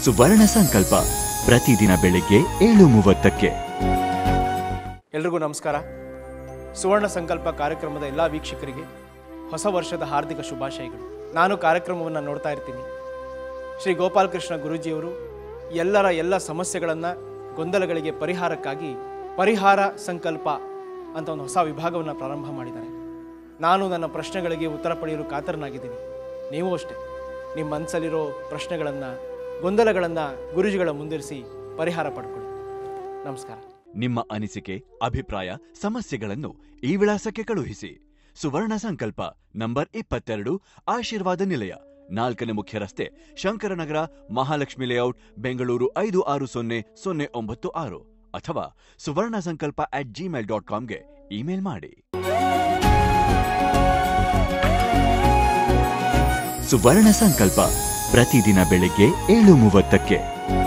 ಸುವರ್ಣ ಸಂಕಲ್ಪ ಪ್ರತಿದಿನ ಬೆಳಿಗ್ಗೆ ಏಳು ಮೂವತ್ತಕ್ಕೆ ಎಲ್ರಿಗೂ ನಮಸ್ಕಾರ ಸುವರ್ಣ ಸಂಕಲ್ಪ ಕಾರ್ಯಕ್ರಮದ ಎಲ್ಲ ವೀಕ್ಷಕರಿಗೆ ಹೊಸ ವರ್ಷದ ಹಾರ್ದಿಕ ಶುಭಾಶಯಗಳು ನಾನು ಕಾರ್ಯಕ್ರಮವನ್ನು ನೋಡ್ತಾ ಇರ್ತೀನಿ ಶ್ರೀ ಗೋಪಾಲಕೃಷ್ಣ ಗುರೂಜಿಯವರು ಎಲ್ಲರ ಎಲ್ಲ ಸಮಸ್ಯೆಗಳನ್ನು ಗೊಂದಲಗಳಿಗೆ ಪರಿಹಾರಕ್ಕಾಗಿ ಪರಿಹಾರ ಸಂಕಲ್ಪ ಅಂತ ಒಂದು ಹೊಸ ವಿಭಾಗವನ್ನು ಪ್ರಾರಂಭ ಮಾಡಿದ್ದಾರೆ ನಾನು ನನ್ನ ಪ್ರಶ್ನೆಗಳಿಗೆ ಉತ್ತರ ಪಡೆಯಲು ಕಾತರನಾಗಿದ್ದೀನಿ ನೀವು ಅಷ್ಟೇ ನಿಮ್ಮ ಮನಸ್ಸಲ್ಲಿರೋ ಪ್ರಶ್ನೆಗಳನ್ನು ಗೊಂದಲಗಳನ್ನು ಗುರೂಜಿಗಳ ಮುಂದಿರಿಸಿ ಪರಿಹಾರ ಪಡ್ಕೊಳ್ಳಿ ನಮಸ್ಕಾರ ನಿಮ್ಮ ಅನಿಸಿಕೆ ಅಭಿಪ್ರಾಯ ಸಮಸ್ಯೆಗಳನ್ನು ಈ ವಿಳಾಸಕ್ಕೆ ಕಳುಹಿಸಿ ಸುವರ್ಣ ಸಂಕಲ್ಪ ನಂಬರ್ ಇಪ್ಪತ್ತೆರಡು ಆಶೀರ್ವಾದ ನಿಲಯ ನಾಲ್ಕನೇ ಮುಖ್ಯ ರಸ್ತೆ ಶಂಕರನಗರ ಮಹಾಲಕ್ಷ್ಮಿ ಲೇಔಟ್ ಬೆಂಗಳೂರು ಐದು ಆರು ಸೊನ್ನೆ ಸೊನ್ನೆ ಒಂಬತ್ತು ಆರು ಅಥವಾ Suvarna Sankalpa at gmail dot ಕಾಮ್ಗೆ ಇಮೇಲ್ ಮಾಡಿ ಸುವರ್ಣ ಸಂಕಲ್ಪ ಪ್ರತಿದಿನ ಬೆಳಿಗ್ಗೆ ಏಳು ಮೂವತ್ತಕ್ಕೆ